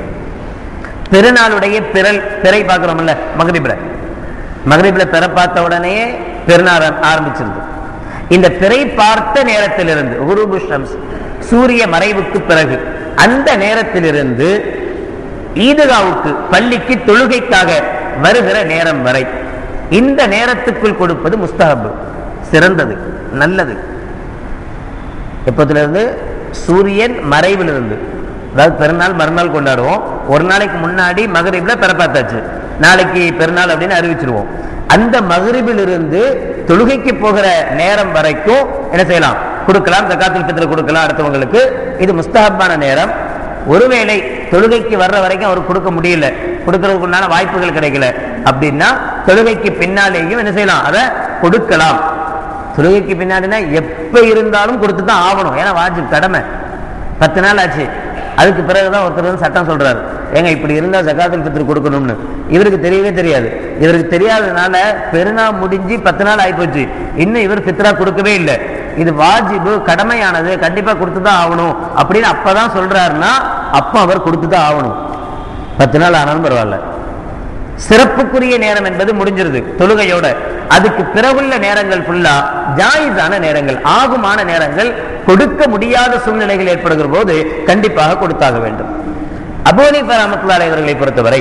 Speaker 1: பெருநாளுடைய பிறல் பிறை பார்க்கிறோம்ல மகரிபில மகரிபில பிற பார்த்த உடனே பெருநாள் ஆரம்பிச்சிருது இந்த பிறை பார்த்த நேரத்திலிருந்து உருபு ஷம்ஸ் சூரிய மறைவுக்கு பிறகு அந்த நேரத்திலிருந்து ஈதுகாவுக்கு பள்ளிக்கு தொழுகைக்காக வருகிற நேரம் வரை இந்த நேரத்துக்குள் கொடுப்பது முஸ்தஹப் சிறந்தது நல்லது எப்பத்திலிருந்து சூரியன் மறைவிலிருந்து அதாவது பெருநாள் மறுநாள் கொண்டாடுவோம் ஒரு நாளைக்கு முன்னாடி மகரிப்ல பிறப்பாத்தாச்சு நாளைக்கு பெருநாள் அப்படின்னு அறிவிச்சிருவோம் அந்த மகரிபிலிருந்து தொழுகைக்கு போகிற நேரம் வரைக்கும் என்ன செய்யலாம் கொடுக்கலாம் ஜக்காத்துல் ஃபித்ர் கொடுக்கலாம் அடுத்தவங்களுக்கு இது முஸ்தஹப்பான நேரம் ஒருவேளை தொழுகைக்கு வர்ற வரைக்கும் அவருக்கு கொடுக்க முடியல கொடுக்கறதுக்கு உண்டான வாய்ப்புகள் கிடைக்கல அப்படின்னா தொழுகைக்கு பின்னாலேயும் என்ன செய்யலாம் அதை கொடுக்கலாம் தொழுகைக்கு பின்னாடினா எப்ப இருந்தாலும் கொடுத்து தான் ஆகணும் ஏன்னா வாஜிப் கடமை பத்து நாள் ஆச்சு அதுக்கு பிறகுதான் ஒருத்தர் வந்து சட்டம் சொல்றாரு ஏங்க இப்படி இருந்தா ஜகாத்துல் ஃபித்ர் கொடுக்கணும்னு இவருக்கு தெரியவே தெரியாது இவருக்கு தெரியாததுனால பெருநா முடிஞ்சு பத்து நாள் ஆயிப்போச்சு இன்னும் இவர் ஃபித்ரா கொடுக்கவே இல்லை இது வாஜிபு கடமையானது கண்டிப்பா கொடுத்து தான் ஆகணும் அப்படின்னு அப்பதான் சொல்றாருன்னா அப்ப அவர் கொடுத்து தான் ஆகணும் பத்து நாள் ஆனாலும் பரவாயில்ல சிறப்புக்குரிய நேரம் என்பது முடிஞ்சிருது தொழுகையோட அதுக்கு பிறகுள்ள நேரங்கள் ஃபுல்லா ஜாயிஸான நேரங்கள் ஆகுமான நேரங்கள் கொடுக்க முடியாத சூழ்நிலைகள் ஏற்படுகிற போது கண்டிப்பாக கொடுத்தாக வேண்டும் அபோனி பராமத்துலாலை அவர்களை பொறுத்தவரை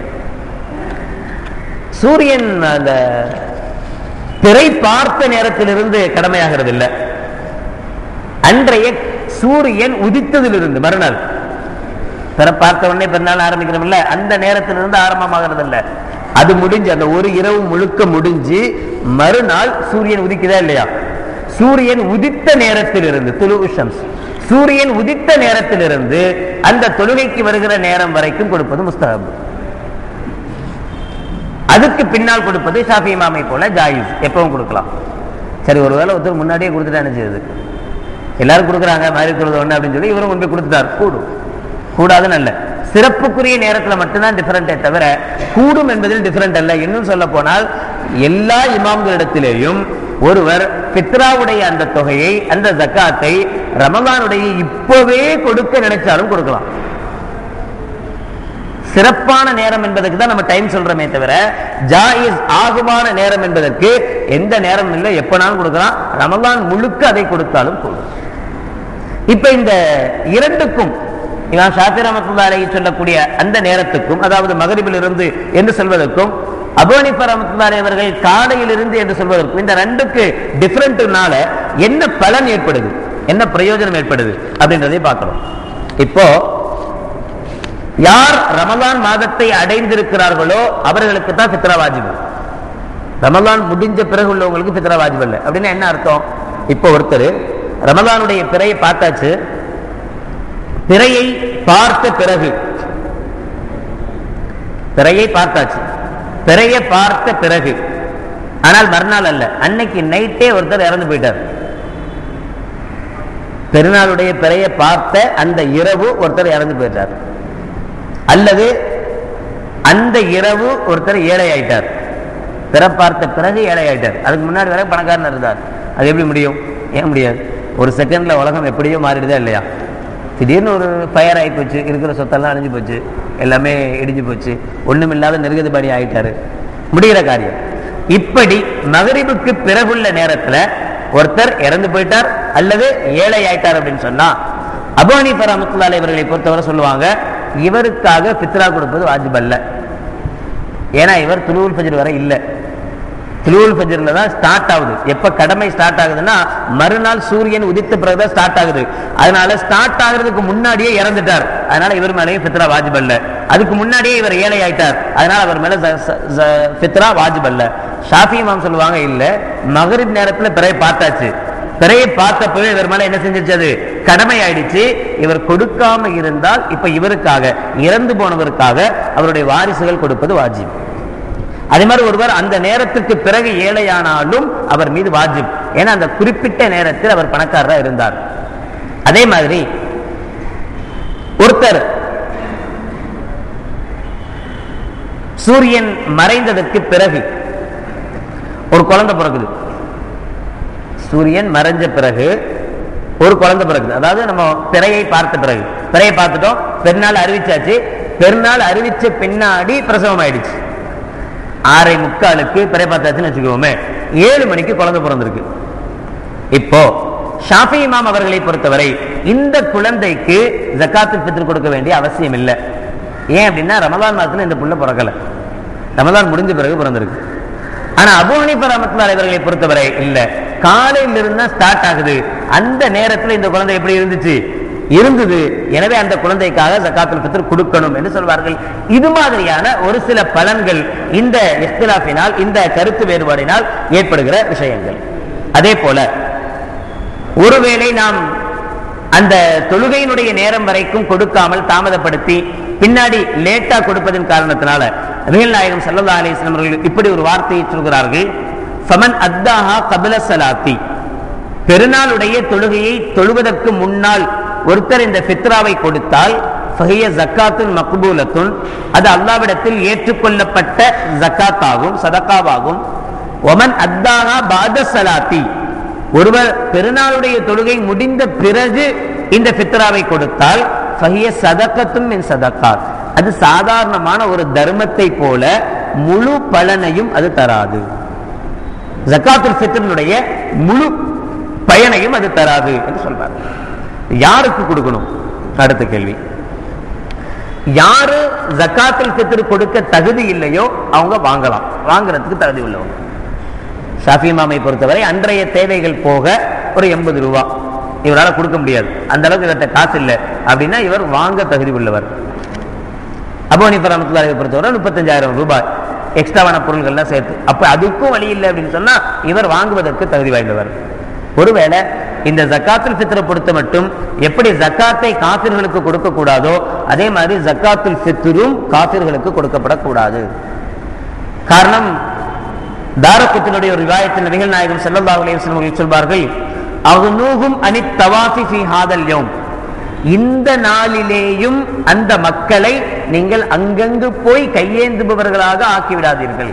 Speaker 1: சூரியன் அந்த பிறை பார்த்த நேரத்திலிருந்து கடமையாகிறது இல்லை அன்றைய சூரியன் உதித்ததிலிருந்து மறுநாள் பிற பார்த்த உடனே பிறநாள் ஆரம்பிக்கிறோம்ல அந்த நேரத்திலிருந்து ஆரம்பமாகிறது இல்ல அது முடிஞ்சு அந்த ஒரு இரவு முழுக்க முடிஞ்சு மறுநாள் சூரியன் உதிக்குதா இல்லையா சூரியன் உதித்த நேரத்திலிருந்து துலு ஷம்ஸ் சூரியன் உதித்த நேரத்திலிருந்து அந்த தொழுகைக்கு வருகிற நேரம் வரைக்கும் கொடுப்பது முஸ்தகப் அதுக்கு பின்னால் கொடுப்பது ஷாஃபி இமாமை போல ஜாயிஸ் எப்பவும் கொடுக்கலாம் சரி ஒருவேளை ஒருத்தர் முன்னாடியே கொடுத்துட்டான்னு செய்யுது எல்லாரும் கொடுக்குறாங்க மாதிரி தொழுது ஒண்ணு அப்படின்னு சொல்லி இவரும் கொண்டு போய் கொடுத்துட்டார் கூடும் கூடாதுன்னு அல்ல சிறப்புக்குரிய நேரத்தில் மட்டும்தான் டிஃபரெண்டே தவிர கூடும் என்பதில் டிஃபரெண்ட் அல்ல இன்னும் சொல்ல போனால் எல்லா இமாம்களிடத்திலேயும் ஒருவர் பித்ராவுடைய அந்த தொகையை அந்த ஜக்காத்தை ரமலானுடைய இப்பவே கொடுக்க நினைச்சாலும் கொடுக்கலாம் சிறப்பான நேரம் என்பதற்கு தான் நம்ம டைம் சொல்றோமே தவிர ஜாயிஸ் ஆகுமான நேரம் என்பதற்கு எந்த நேரம் இல்லை எப்பனாலும் கொடுக்கலாம் ரமலான் முழுக்க அதை கொடுத்தாலும் கூடும் இப்ப இந்த இரண்டுக்கும் இமாம் ஷாஃபி ரஹமத்துல்லாஹி அலைஹி சொல்லக்கூடிய அந்த நேரத்துக்கும் அதாவது மகரிபில் இருந்து என்று சொல்வதற்கும் அபோனிஃபர் ரஹமத்துல்லாஹி அவர்கள் காலையில் இருந்து என்று சொல்வதற்கும் இந்த ரெண்டுக்கு டிஃபரெண்ட்னால என்ன பலன் ஏற்படுது என்ன பிரயோஜனம் ஏற்படுது அப்படின்றதை பார்க்கிறோம் இப்போ யார் ரமலான் மாதத்தை அடைந்திருக்கிறார்களோ அவர்களுக்கு தான் ஃபித்ரா வாஜிபு ரமலான் முடிஞ்ச பிறகு உள்ளவங்களுக்கு ஃபித்ரா வாஜிபு இல்லை அப்படின்னா என்ன அர்த்தம் இப்போ ஒருத்தர் ரமலானுடைய பிறையை பார்த்தாச்சு பிறையை பார்த்த பிறகு பிறையை பார்த்தாச்சு பிறையை பார்த்த பிறகு ஆனால் மறுநாள் அல்ல அன்னைக்கு நைட்டே ஒருத்தர் இறந்து போயிட்டார் பெருநாளுடைய பிறையை பார்த்த அந்த இரவு ஒருத்தர் இறந்து போயிட்டார் அல்லது அந்த இரவு ஒருத்தர் ஏழை ஆயிட்டார் பிற பார்த்த பிறகு ஏழை ஆயிட்டார் அதுக்கு முன்னாடி வரை பணக்காரன் இருந்தார் அது எப்படி முடியும் ஏன் முடியாது ஒரு செகண்ட்ல உலகம் எப்படியோ மாறிடுதா இல்லையா திடீர்னு ஒரு ஃபயர் ஆகி போச்சு இருக்கிற சொத்தெல்லாம் அழிஞ்சு போச்சு எல்லாமே இடிஞ்சு போச்சு ஒண்ணுமில்லாத நிருகதி பணி ஆயிட்டாரு முடிகிற காரியம் இப்படி மகரிபுக்கு பிறகுள்ள நேரத்துல ஒருத்தர் இறந்து போயிட்டார் அல்லது ஏழை ஆயிட்டார் அப்படின்னு சொன்னா அபோனி பரமத்துல்லாலை இவர்களை பொறுத்தவரை சொல்லுவாங்க இவருக்காக பித்ரா கொடுப்பது வாஜிப் அல்ல ஏன்னா இவர் துலுவுல் ஃபஜ்ர் வரை இல்லை துலுவுல் ஃபஜ்ர்ல தான் ஸ்டார்ட் ஆகுது எப்ப கடமை ஸ்டார்ட் ஆகுதுன்னா மறுநாள் சூரியன் உதித்த பிறகு தான் ஸ்டார்ட் ஆகுது அதனால ஸ்டார்ட் ஆகுறதுக்கு முன்னாடியே இறந்துட்டார் அதனால இவர் மேலேயும் ஃபித்ரா வாஜிப் அல்ல அதுக்கு முன்னாடியே இவர் ஏழை ஆயிட்டார் அதனால அவர் மேல ஜ- ஜ- ஜ- ஃபித்ரா வாஜிப் அல்ல ஷாஃபி இமாம் சொல்லுவாங்க இல்ல மகரிப் நேரத்துல பிறையை பார்த்தாச்சு பிறையை பார்த்தப்பவே இவர் மேல என்ன செஞ்சிருச்சு அது கடமை ஆயிடுச்சு இவர் கொடுக்காம இருந்தால் இப்ப இவருக்காக இறந்து போனவருக்காக அவருடைய வாரிசுகள் கொடுப்பது வாஜிப் அதே மாதிரி ஒருவர் அந்த நேரத்துக்கு பிறகு ஏழையானாலும் அவர் மீது வாஜிப் ஏன்னா அந்த குறிப்பிட்ட நேரத்தில் அவர் பணக்காரரா இருந்தார் அதே மாதிரி ஒருத்தர் சூரியன் மறைந்ததற்கு பிறகு ஒரு குழந்தை பிறகுது சூரியன் மறைஞ்ச பிறகு ஒரு குழந்தை பிறகுது அதாவது நம்ம பிறையை பார்த்த பிறகு பிறையை பார்த்துட்டோம் பெருநாள் அறிவிச்சாச்சு பெருநாள் அறிவிச்ச பின்னாடி பிரசவம் ஆயிடுச்சு ஆறை முக்காலுக்கு பிறை பார்த்தாச்சுன்னு வச்சுக்கோமே ஏழு மணிக்கு குழந்தை பிறந்திருக்கு இப்போ ஷாஃபி இமாம் அவர்களை பொறுத்தவரை இந்த குழந்தைக்கு ஜக்காத்து பித்ரு கொடுக்க வேண்டிய அவசியம் இல்லை ஏன் அப்படின்னா ரமலான் மாதத்துல இந்த புள்ள பிறக்கல ரமலான் முடிஞ்ச பிறகு பிறந்திருக்கு ஆனா அபு ஹனீஃபா ரஹ்மத்துல்லாஹி அவர்களை பொறுத்தவரை இல்ல காலையில இருந்து தான் ஸ்டார்ட் ஆகுது அந்த நேரத்துல இந்த குழந்தை எப்படி இருந்துச்சு இருந்தது எனவே அந்த குழந்தைக்காக ஜக்காத்துல் ஃபித்ர் கொடுக்கணும் என்று சொல்வார்கள் இது மாதிரியான ஒரு சில பலன்கள் இந்த இஃப்திலாஃபினால் இந்த கருத்து வேறுபாடினால் ஏற்படுகிற விஷயங்கள் அதே போல ஒருவேளை நாம் அந்த தொழுகையினுடைய நேரம் வரைக்கும் கொடுக்காமல் தாமதப்படுத்தி பின்னாடி லேட்டா கொடுப்பதன் காரணத்தினால நபிகள் நாயகம் ஸல்லல்லாஹு அலைஹி வஸல்லம் அவர்கள் இப்படி ஒரு வார்த்தையை சொல்கிறார்கள் ஃபமன் அத்தாஹா கபில சலாத்தி பெருநாளுடைய தொழுகையை தொழுவதற்கு முன்னால் ஒருத்தர் இந்த ஃபித்ராவை கொடுத்தால் ஃபஹிய ஜக்காத்துன் மக்பூலத்துன் அது அல்லாவிடத்தில் ஏற்றுக்கொள்ளப்பட்ட ஜக்காத்தாகும் சதக்காவாகும் ஒமன் அத்தாஹா பாத சலாத்தி ஒருவர் பெருநாளுடைய தொழுகை முடிந்த பிறகு இந்த ஃபித்ராவை கொடுத்தால் ஃபஹிய சதக்கத்தும் மின் சதக்காத் அது சாதாரணமான ஒரு தர்மத்தை போல முழு பலனையும் அது தராது ஜக்காத்துல் ஃபித்ரினுடைய முழு பயனையும் அது தராது என்று சொல்றார் யாருக்கு கொடுக்கணும் அடுத்த கேள்வி யாரு ஜக்காத்துல் ஃபித்ர் கொடுக்க தகுதி இல்லையோ அவங்க வாங்கலாம் வாங்குறதுக்கு தகுதி உள்ளவங்க ஷாஃபி மாமை பொறுத்தவரை அன்றைய தேவைகள் போக ஒரு எண்பது ரூபா இவரால் கொடுக்க முடியாது அந்த அளவுக்கு இவர்கிட்ட காசு இல்லை அப்படின்னா இவர் வாங்க தகுதி உள்ளவர் அபோனிஃபர் ரமத்துல்லாவை பொறுத்தவரை முப்பத்தஞ்சாயிரம் ரூபாய் எக்ஸ்ட்ராவான பொருள்கள்லாம் சேர்த்து அப்ப அதுக்கும் வழி இல்லை அப்படின்னு சொன்னா இவர் வாங்குவதற்கு தகுதி வாய்ந்தவர் ஒருவேளை இந்த ஜக்காத்துல் ஃபித்ரை பொறுத்த மட்டும் எப்படி ஜக்காத்தை காபிர்களுக்கு கொடுக்க கூடாதோ அதே மாதிரி ஜக்காத்துல் ஃபித்ரும் காபிர்களுக்கு கொடுக்கப்படக்கூடாது காரணம் தாரகுத்தினுடைய ஒரு விவாயத்தின் நபிகள் நாயகம் ஸல்லல்லாஹு அலைஹி வஸல்லம் அவர்கள் சொல்வார்கள் அகுனூஹும் அனி தவாஃபி ஃபீ ஹாதல் யௌம் இந்த நாளிலேயும் அந்த மக்களை நீங்கள் அங்கங்கு போய் கையேந்துபவர்களாக ஆக்கிவிடாதீர்கள்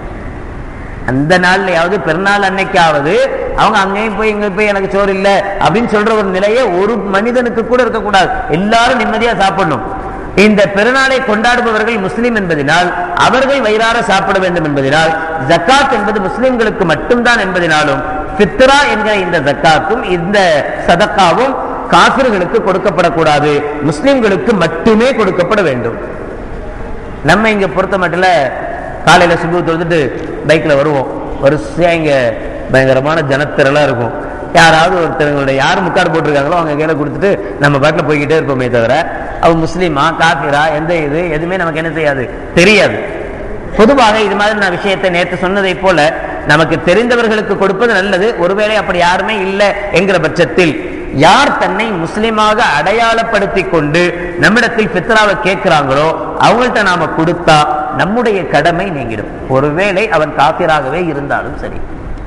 Speaker 1: அந்த நாள்லயாவது பெருநாள் அன்னைக்காவது அவங்க அங்கேயும் போய் இங்க போய் எனக்கு சோறு இல்லை அப்படின்னு சொல்ற ஒரு நிலையை ஒரு மனிதனுக்கு கூட இருக்கக்கூடாது எல்லாரும் நிம்மதியா சாப்பிடணும் இந்த பெருநாளை கொண்டாடுபவர்கள் முஸ்லிம் என்பதனால் அவர்கள் வயிறார சாப்பிட வேண்டும் என்பதனால் ஜக்காத் என்பது முஸ்லிம்களுக்கு மட்டும்தான் என்பதனாலும் ஃபித்ரா என்கிற இந்த ஜக்காத்தும் இந்த சதக்காவும் காபிர்களுக்கு கொடுக்கப்படக்கூடாது முஸ்லிம்களுக்கு மட்டுமே கொடுக்கப்பட வேண்டும் நம்ம இங்க பொறுத்த மட்டும் காலையில சுபு தொழுதுட்டு பைக்ல வருவோம் வரிசையா இங்க பயங்கரமான ஜனத்திரளா இருக்கும் யாராவது ஒருத்தவங்களுடைய யார் முக்காடு போட்டிருக்காங்களோ அவங்க கையில கொடுத்துட்டு நம்ம பாட்டில் போய்கிட்டே இருப்போமே தவிர அவன் முஸ்லீமா காஃபிரா எந்த இது எதுவுமே நமக்கு என்ன செய்யாது தெரியாது பொதுவாக இது மாதிரி நான் விஷயத்தை நேற்று சொன்னதை போல நமக்கு தெரிந்தவர்களுக்கு கொடுப்பது நல்லது ஒருவேளை அப்படி யாருமே இல்லை என்கிற பட்சத்தில் யார் தன்னை முஸ்லிமாக அடையாளப்படுத்தி கொண்டு நம்மிடத்தில் பித்ராவை கேட்கிறாங்களோ அவங்கள்ட்ட நாம கொடுத்தா நம்முடைய கடமை நீங்கிடும் ஒருவேளை அவன் காபிராகவே இருந்தாலும் சரி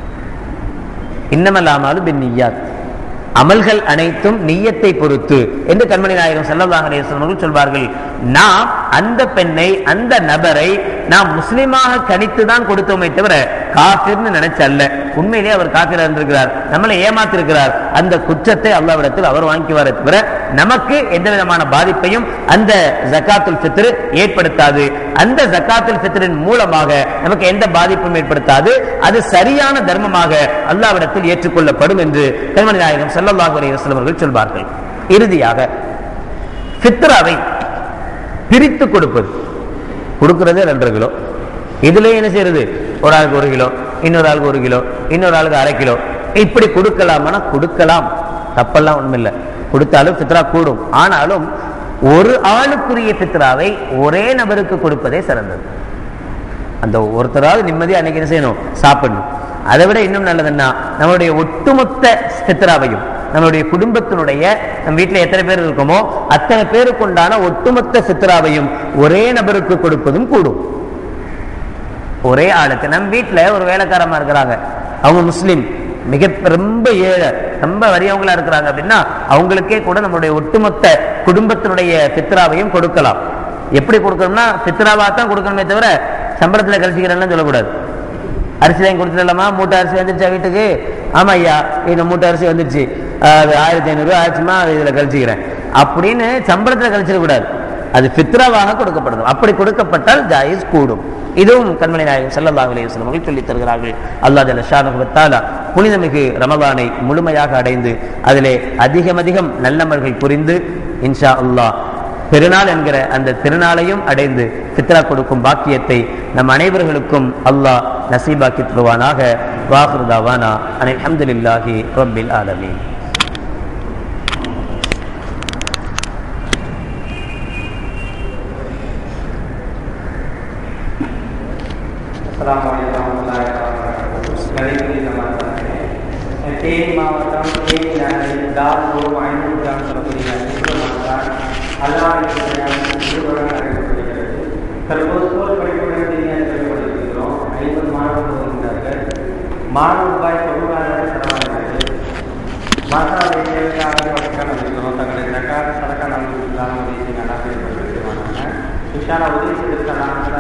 Speaker 1: இன்னமல்லாமலும் பின் நிய்யாத் அமல்கள் அனைத்தும் நிய்யத்தை பொறுத்து என்று கண்மணி நாயகம் ஸல்லல்லாஹு அலைஹி வஸல்லம் அவர்கள் சொல்வார்கள் நாம் அந்த பெண்ணை அந்த நபரை நாம் முஸ்லிமாக கணித்து தான் கொடுத்தோமே தவிர காஃபிர்னு நினைச்சல்ல உண்மையிலேயே அவர் காத்திர இருந்திருக்கிறார் நம்மளை ஏமாத்திருக்கிறார் அந்த குற்றத்தை அல்லாவிடத்தில் அவர் வாங்கிக்குவாரே தவிர நமக்கு எந்த விதமான பாதிப்பையும் அந்த ஜக்காத்துல் ஃபித்ர் ஏற்படுத்தாது அந்த ஜக்காத்துல் ஃபித்ரின் மூலமாக நமக்கு எந்த பாதிப்பும் ஏற்படுத்தாது அது சரியான தர்மமாக அல்லாவிடத்தில் ஏற்றுக்கொள்ளப்படும் என்று கல்மணி நாயகம் ஸல்லல்லாஹு அலைஹி வஸல்லம் அவர்கள் சொல்வார்கள் இறுதியாக ஃபித்ராவை பிரித்து கொடுப்பது கொடுக்கிறது ரெண்டரை கிலோ இதுல என்ன செய்யறது ஒரு ஆளுக்கு ஒரு கிலோ இன்னொரு ஆளுக்கு ஒரு கிலோ இன்னொரு ஆளுக்கு அரை கிலோ இப்படி கொடுக்கலாமானா கொடுக்கலாம் தப்பெல்லாம் ஒண்ணுமில்லை கொடுத்தாலும் ஃபித்ரா கூடும் ஆனாலும் ஒரு ஆளுக்குரிய ஃபித்ராவை ஒரே நபருக்கு கொடுப்பதே சிறந்தது அந்த ஒருத்தராவது நிம்மதியா அன்னைக்கு என்ன செய்யணும் சாப்பிடணும் அதை விட இன்னும் நல்லதுன்னா நம்மளுடைய ஒட்டுமொத்த ஃபித்ராவையும் நம்மளுடைய குடும்பத்தினுடைய நம்ம வீட்டில் எத்தனை பேர் இருக்கோமோ அத்தனை பேருக்கு உண்டான ஒட்டுமொத்த ஃபித்ராவையும் ஒரே நபருக்கு கொடுப்பதும் கூடும் ஒரே ஆளுக்கு நம்ம வீட்டில் ஒரு வேலைக்காரமா இருக்கிறாங்க அவங்க முஸ்லீம் மிக ரொம்ப ஏழை ரொம்ப வறியவங்களா இருக்கிறாங்க அப்படின்னா அவங்களுக்கே கூட நம்மளுடைய ஒட்டுமொத்த குடும்பத்தினுடைய பித்ராவையும் கொடுக்கலாம் எப்படி கொடுக்கணும்னா பித்ராவா தான் கொடுக்கணுமே தவிர சம்பளத்துல கழிச்சிக்கிறேன்னு சொல்லக்கூடாது அரிசி வாங்கி கொடுத்துடலாமா மூட்டை அரிசி வந்துருச்சா வீட்டுக்கு ஆமா ஐயா இந்த மூட்டை அரிசி வந்துருச்சு அது ஆயிரத்தி ஐநூறு ஆச்சுமா அது இதுல கழிச்சுக்கிறேன் அப்படின்னு சம்பளத்துல கழிச்சிடக்கூடாது அது ஃபித்ராவாக கொடுக்கப்படுது அப்படி கொடுக்கப்பட்டால் ஜாயிஸ் கூடும் இதுவும் கண்மணி நாயகம் ஸல்லல்லாஹு அலைஹி வஸல்லம் அவர்கள் சொல்லித் தருகிறார்கள் அல்லாஹ் ஜல்ல ஷானஹு வ தஆலா புனிதமிகு ரமலானை முழுமையாக அடைந்து அதிலே அதிகம் அதிகம் நல்லமல்கள் புரிந்து இன்ஷா அல்லாஹ் பெருநாள் என்கிற அந்த திருநாளையும் அடைந்து ஃபித்ரா கொடுக்கும் பாக்கியத்தை நம் அனைவர்களுக்கும் அல்லாஹ் நசீபாக்கி தருவானாக வாஹ்ருதாவானா அனில் அல்ஹம்துலில்லாஹி ரப்பில் ஆலமீன்
Speaker 2: அஸ்ஸலாமு அலைக்கும் வரஹ்மத்துல்லாஹி வபரகாத்துஹு. நடிகை சமாதானமே. தேனி மாவட்டம் தேனி நகரில் தார்பூர் ஐநூறு கிராம் சொல்லக்கூடிய திருமணத்தால் அல்லாஹ் திருமணம் நடைபெறுகிறது தற்போது ஸ்கூல் படிப்புடன் தீனியாக செயல்படுத்திருக்கிறோம் ஐம்பது மாணவர்கள் வருகிறார்கள் மாணவ ரூபாய் தொண்ணூறாயிரம் செலவாகிறது மாசாவை தேவையாக வழக்கம் இருக்கிறோம் தங்களை சக்கார சடக்கா நம்பிக்கையிலான உதவி செய்ய நல்லா செயல்பட்டு வருகிறாங்க விஷாலா உதவி செய்திருக்கலாம்